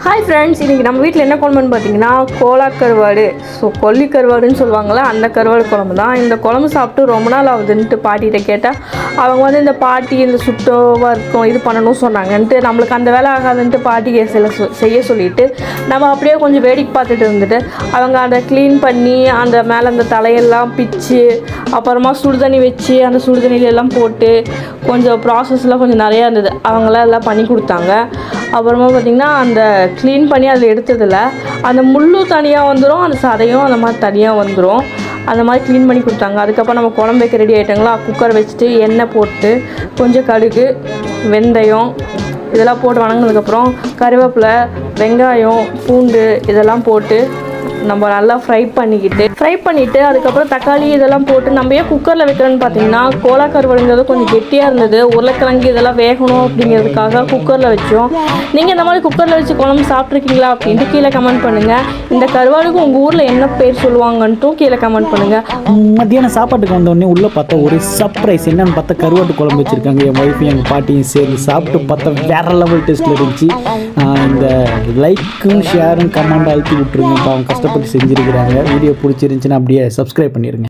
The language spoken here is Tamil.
ஹாய் ஃப்ரெண்ட்ஸ் இன்றைக்கி நம்ம வீட்டில் என்ன குழம்புன்னு பார்த்தீங்கன்னா கோலா கருவாடு ஸோ கொல்லி கருவாடுன்னு சொல்லுவாங்கள்ல அந்த கருவாடு குழம்பு தான் இந்த குழம்பு சாப்பிட்டு ரொம்ப நாள் ஆகுதுன்ட்டு பாட்டிகிட்ட கேட்டால் அவங்க வந்து இந்த பாட்டி இந்த சுட்டோவாக இருக்கும் இது பண்ணணும்னு சொன்னாங்கன்ட்டு நம்மளுக்கு அந்த வேலை ஆகாதுன்ட்டு பாட்டிக்கு சில சொ- செய்ய சொல்லிட்டு நம்ம அப்படியே கொஞ்சம் வேடிக்கை பார்த்துட்டு இருந்துட்டு அவங்க அதை க்ளீன் பண்ணி அந்த மேலே அந்த தலையெல்லாம் பிச்சு அப்புறமா சுடுதண்ணி வச்சு அந்த சுடுதண்ணில எல்லாம் போட்டு கொஞ்சம் ப்ராசஸ்லாம் கொஞ்சம் நிறையா இருந்தது அவங்களாம் எல்லாம் பண்ணி கொடுத்தாங்க அப்புறமா பார்த்திங்கன்னா அந்த க்ளீன் பண்ணி அதில் எடுத்ததில் அந்த முள்ளு தனியாக வந்துடும் அந்த சதையும் அந்த மாதிரி தனியாக வந்துடும் அந்த மாதிரி க்ளீன் பண்ணி கொடுத்தாங்க அதுக்கப்புறம் நம்ம குழம்பு வைக்க ரெடி ஆகிட்டாங்களா குக்கர் வச்சுட்டு எண்ணெய் போட்டு கொஞ்சம் கடுகு வெந்தயம் இதெல்லாம் போட்டு வணங்கினதுக்கப்புறம் கருவேப்பிலை வெங்காயம் பூண்டு இதெல்லாம் போட்டு நம்ம நல்லா ஃப்ரை பண்ணிக்கிட்டு ஃப்ரை பண்ணிவிட்டு அதுக்கப்புறம் தக்காளி இதெல்லாம் போட்டு நம்ம ஏன் குக்கரில் வைக்கிறோன்னு பார்த்தீங்கன்னா கோலா கருவாடுங்கிறது கொஞ்சம் கெட்டியாக இருந்தது உருளைக்கிழங்கு இதெல்லாம் வேகணும் அப்படிங்கிறதுக்காக குக்கரில் வச்சோம் நீங்கள் இந்த மாதிரி குக்கரில் வச்சு குழம்பு சாப்பிட்ருக்கீங்களா அப்படின்ட்டு கீழே கமெண்ட் பண்ணுங்கள் இந்த கருவாடுக்கு உங்கள் ஊரில் என்ன பேர் சொல்லுவாங்கன்ட்டும் கீழே கமெண்ட் பண்ணுங்கள் மத்தியானம் சாப்பாட்டுக்கு வந்தோடனே உள்ளே பார்த்தா ஒரு சர்ப்ரைஸ் என்னன்னு பார்த்தா கருவாட்டு குழம்பு வச்சுருக்காங்க என் ஒய்ஃபையும் எங்கள் பாட்டியும் சேர்ந்து சாப்பிட்டு பார்த்தா வேற லெவல் டேஸ்ட்டில் இருந்துச்சு ஆஹ் இந்த லைக்கும் ஷேரும் கமெண்ட் அழுத்தி விட்ருங்க அவங்க கஷ்டப்பட்டு செஞ்சுருக்கிறாங்க வீடியோ பிடிச்சிருந்துச்சுன்னா அப்படியே சப்ஸ்கிரைப் பண்ணிடுங்க